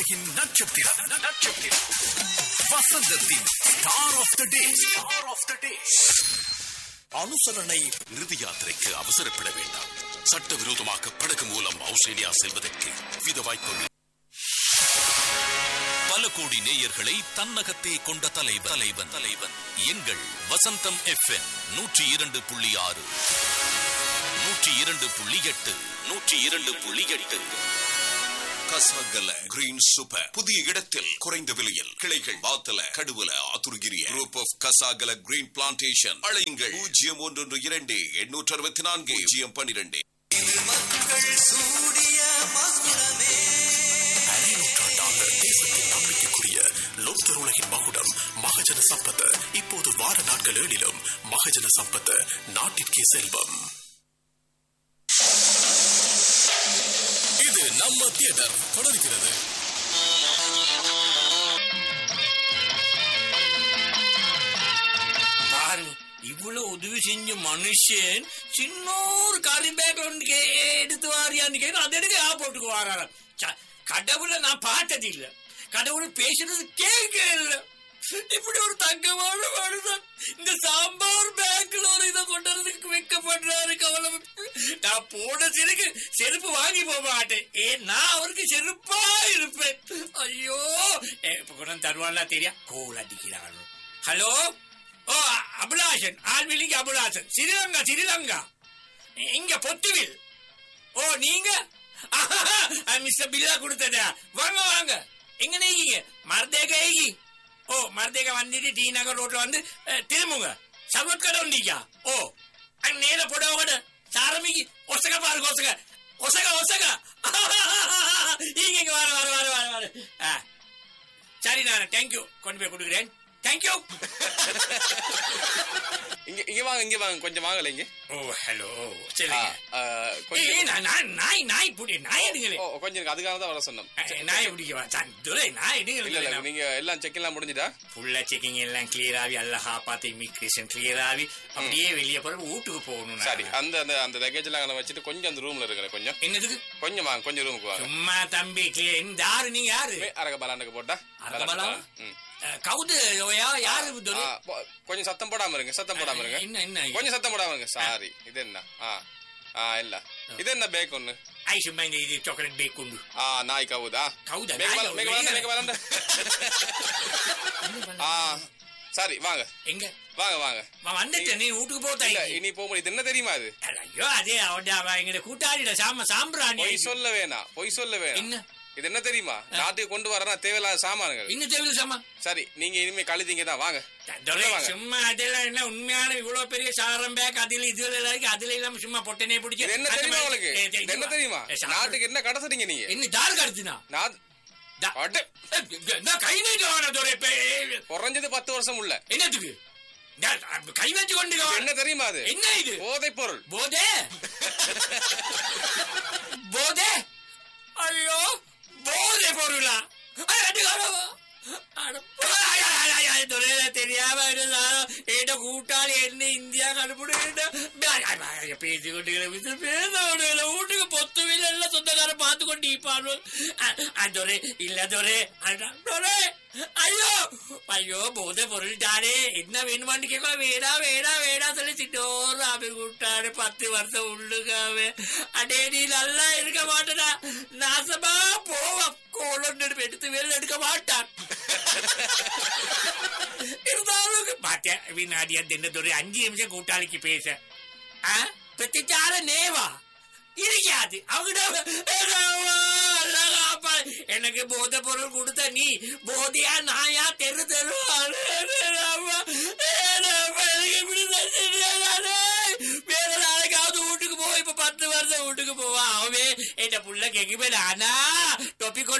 உலகின் நட்சத்திரம் நட்சத்திரம் வசந்தத்தின் star of the day star of the day அனுசரணை இறுதி யாத்திரைக்கு அவசரப்பட வேண்டாம் சட்டவிரோதமாக படகு மூலம் ஆஸ்திரேலியா செல்வதற்கு வித வாய்ப்புகள் பல கோடி நேயர்களை தன்னகத்தே கொண்ட தலைவன் தலைவன் தலைவன் எங்கள் வசந்தம் எஃப்எம் நூற்றி இரண்டு புள்ளி ஆறு நூற்றி இரண்டு புள்ளி எட்டு நூற்றி இரண்டு புள்ளி எட்டு கசகல கிரீன் சூப்பர் புதிய இடத்தில் குறைந்த விலையில் கிளைகள் Wattala Kaduwela Athurugiriya group of Kasagala green plantation அழையுங்கள் பூஜ்ஜியம் ஒன்று இரண்டு எண்ணூற்று அறுபத்தி நான்கு பூஜ்ஜியம் பன்னிரண்டு நூற்றாண்டாக தேசத்தின் நம்பிக்கைக்குரிய லோக்தர் உலகின் மகுடம் மகஜன சம்பத் இப்போது வார நாட்கள் ஏழிலும் மகஜன சம்பத் நாட்டிற்கே செல்வம் இது நம்ம தியேட்டர் தொடர்கிறது பாருங்க இவ்வளவு உதவி செஞ்ச மனுஷன் சின்ன ஒரு கறி பேக் ஒன்று எடுத்து வாரியான்னு கேட்க அதை எடுக்க ஆ போட்டுக்கு வாராராம் ச- கடவுளை நான் பார்த்தது இல்ல கடவுள் பேசுறது கேட்க இல்ல இப்படி ஒரு தங்கமான மனுஷன் இந்த சாம்பார் பேங்க்ல ஒரு இதை கொண்டு வரதுக்கு வைக்கப்படுறாரு கவலை நான் போன செருக்கு செருப்பு வாங்கி போக மாட்டேன் ஏன் நான் அவருக்கு செருப்பா இருப்பேன் ஐயோ ஏ, இப்ப கூட தருவான்ல தெரியா கோல் அடிக்கிறான் ஹலோ ஓ அபிலாஷன் ஆல்விலிங்க அபிலாஷன் ஸ்ரீலங்கா ஸ்ரீலங்கா இங்க பொத்துவில் ஓ நீங்க மிஸ்டர் பில்லா கொடுத்ததா வாங்க வாங்க எங்க நீங்க மர்தேக ஏகி ஓ மர்தேக வந்துட்டு டி நகர் ரோட்ல வந்து அஹ், திரும்புங்க சர்வத் கடை உண்டிக்கா ஓ அங்க நேர போட சாரமிக்கு ஒசக பாருங்க ஒசக ஒசக ஒசக இங்க இங்க வர வர வர வர வர ஆ சரி நான் தேங்க்யூ கொண்டு போய் கொடுக்குறேன் தேங்க்யூ இங்க இங்க வாங்க இங்க வாங்க கொஞ்சம் வாங்கல இங்க ஓ ஹலோ ஆ, சரிங்க ஆ, ஏய், கொஞ்சம் நான் நான் நாய் நாய் புடி நாய் எடுங்களே ஓ, கொஞ்சம் இருக்கு. அதுக்காக தான் வர சொன்னோம் ஏய், நாய் பிடிக்கவா சான் துரை நாய் இல்ல இல்ல எடுங்களே நீங்க எல்லாம் செக் எல்லாம் முடிஞ்சுதா ஃபுல்லா செக்கிங் எல்லாம் கிளியர் ஆகி எல்லாம் காப்பாத்தி இமிகிரேஷன் கிளியர் ஆகி அப்படியே வெளியே போற வீட்டுக்கு போகணும் சரி நாங்க. அந்த அந்த அந்த லக்கேஜ் எல்லாம் அங்க வச்சுட்டு கொஞ்சம் அந்த ரூம்ல இருக்கிற கொஞ்சம் என்னதுக்கு கொஞ்சம் வாங்க கொஞ்சம் ரூமுக்கு வாங்க சும்மா தம்பி கிளியர் இந்த யாரு நீங்க யாரு மே- அரக பலாண்டுக்கு போட்டா அரகபலா? ம். அஹ், கவுது யோயா, யாரு ஆ, துரை போ- கொஞ்சம் சத்தம் போடாம இருங்க சத்தம் போடாம இருங்க என்ன என்ன கொஞ்சம் சத்தம் போடாம இருங்க சாரி இது என்ன ஆ ஆ இல்ல இது என்ன பேக் ஒண்ணு ஐ சும்மா இந்த இது சாக்லேட் பேக் உண்டு ஆ நாய் கவுதா கவுதா மேக நாய் வள- மேக வளர்ந்த, மேக வளர்ந்த. ஆ சரி வாங்க எங்க வாங்க வாங்க நான் வந்துட்டேன் நீ வீட்டுக்கு போத்தா இல்ல இனி போக முடியுது என்ன தெரியுமா அது ஐயோ அதே அவன் எங்க கூட்டாளிட சாம சாம்பிராணி பொய் சொல்ல வேணாம் பொய் சொல்ல வேணாம் என்ன இது என்ன தெரியுமா நாட்டுக்கு கொண்டு வரனா தேவையில்லாத சாமான்கள் இன்னும் தேவையில்ல சாமா சரி நீங்க இனிமே கழுதிங்க தான் வாங்க துரை, உள்ள வாங்க. சும்மா அதெல்லாம் என்ன உண்மையான இவ்வளவு பெரிய சாரம் பேக் அதுல இதுல எல்லாம் இருக்கு அதுல இல்லாம சும்மா பொட்டனே பிடிச்சி இது என்ன அந்த தெரியுமா மாதிரி- உங்களுக்கு ஏய், இது என்ன தெரியுமா ஏய், சாப்பிடு. நாட்டுக்கு என்ன கடத்துறீங்க நீங்க என்ன தால் கடுத்துனா நான் தா- அட, ஏய், நான் கை நீட்டு வாங்க துரை, இப்ப, ஏய், குறைஞ்சது பத்து வருஷம் உள்ள என்னத்துக்கு நான் அப்ப கை வச்சு கொண்டு இது வா. என்ன தெரியுமா அது என்ன இது போதை பொருள் போதே போதே ஐயோ போதே பொருளா ஐ, அடிக்காரோ. அட, ஐ, ஐ, ஐ, ஐ, துரையில தெரியாம இருந்தாலும் என்கிட்ட கூட்டாளி என்ன இந்தியா கண்டுபிடிக்கிட்ட பேசி கொண்டு பேச முடியல வீட்டுக்கு பொத்து வீல எல்லாம் சொந்தக்காரன் பார்த்து கொண்டு இப்பாரு துரை இல்ல துரை அட, துரை ஐயோ ஐயோ போதை பொருள்டாரே என்ன வேணுமான்னு கேட்க வேடா வேடா வேடா சொல்லி சிட்டோர் ஆபி கூட்டாரு பத்து வருஷம் உள்ளுக்காவே அடே நீ நல்லா இருக்க மாட்டடா நாசமா போவ கோலம் எடுத்து வெளில எடுக்க மாட்டான் இருந்தாலும் பாத்தியா வினாடியா தினத்தொரு அஞ்சு நிமிஷம் கூட்டாளிக்கு பேச ஆ? பிரத்திச்சார நேவா இருக்காது அவங்க எனக்கு போதை பொருள் கொடுத்த நீ போதையா நாயா தெரு தெரு வேற நாளைக்காவது வீட்டுக்கு போ இப்ப பத்து வருஷம் வீட்டுக்கு போவா அவன் என் புள்ள கேட்க போய் நானா தொப்பி கொண்டு